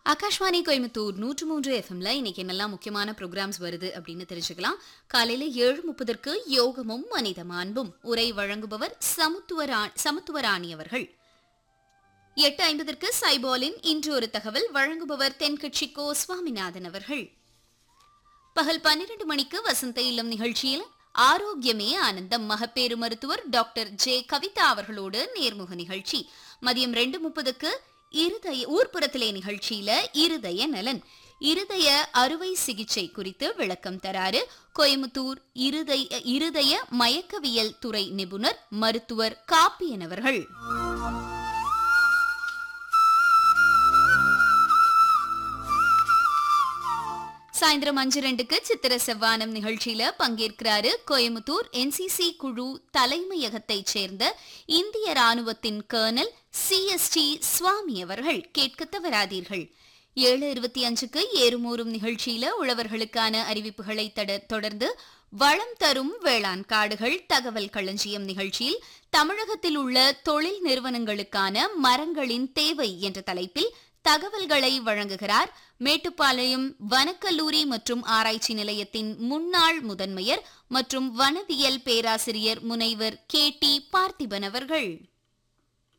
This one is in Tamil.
ஆகாஷ்வாணி கோயம்புத்தூர் நூற்று மூன்று எஃப்எம்ல இன்னைக்கு என்னெல்லாம் முக்கியமான ப்ரோக்ராம்ஸ் வருது அப்படின்னு தெரிஞ்சுக்கலாம் காலையில ஏழு முப்பதற்கு யோகமும் மனித மாண்பும் உரை வழங்குபவர் சமுத்துவரா சமத்துவராணி அவர்கள் எட்டு ஐம்பதற்கு சைபாலின் இன்று ஒரு தகவல் வழங்குபவர் தென்கட்சி கோ சுவாமிநாதன் அவர்கள் பகல் பன்னிரண்டு மணிக்கு வசந்த இல்லம் நிகழ்ச்சியில் ஆரோக்கியமே ஆனந்தம் மகப்பேறு மருத்துவர் டாக்டர் ஜே கவிதா அவர்களோடு நேர்முக நிகழ்ச்சி மதியம் ரெண்டு முப்பதுக்கு இருதய ஊர்ப்புறத்திலே நிகழ்ச்சியில இருதய நலன் இருதய அறுவை சிகிச்சை குறித்து விளக்கம் தராரு கோயமுத்தூர் இருதய இருதய மயக்கவியல் துறை நிபுணர் மருத்துவர் காப்பியன் அவர்கள் சாயந்தரம் அஞ்சு ரெண்டுக்கு சித்திர செவ்வானம் நிகழ்ச்சியில பங்கேற்கிறாரு கோயமுத்தூர் என்சிசி குழு தலைமையகத்தைச் சேர்ந்த இந்திய ராணுவத்தின் கர்னல் சிஎஸ்டி சுவாமி அவர்கள் கேட்க தவறாதீர்கள் ஏழு இருபத்தி அஞ்சுக்கு ஏறுமூறும் நிகழ்ச்சியில உழவர்களுக்கான அறிவிப்புகளை தட- தொடர்ந்து வளம் தரும் வேளாண் காடுகள் தகவல் களஞ்சியம் நிகழ்ச்சியில் தமிழகத்தில் உள்ள தொழில் நிறுவனங்களுக்கான மரங்களின் தேவை என்ற தலைப்பில் தகவல்களை வழங்குகிறார் மேட்டுப்பாளையம் வனக்கல்லூரி மற்றும் ஆராய்ச்சி நிலையத்தின் முன்னாள் முதன்மையர் மற்றும் வனவியல் பேராசிரியர் முனைவர் கே டி பார்த்திபன் அவர்கள்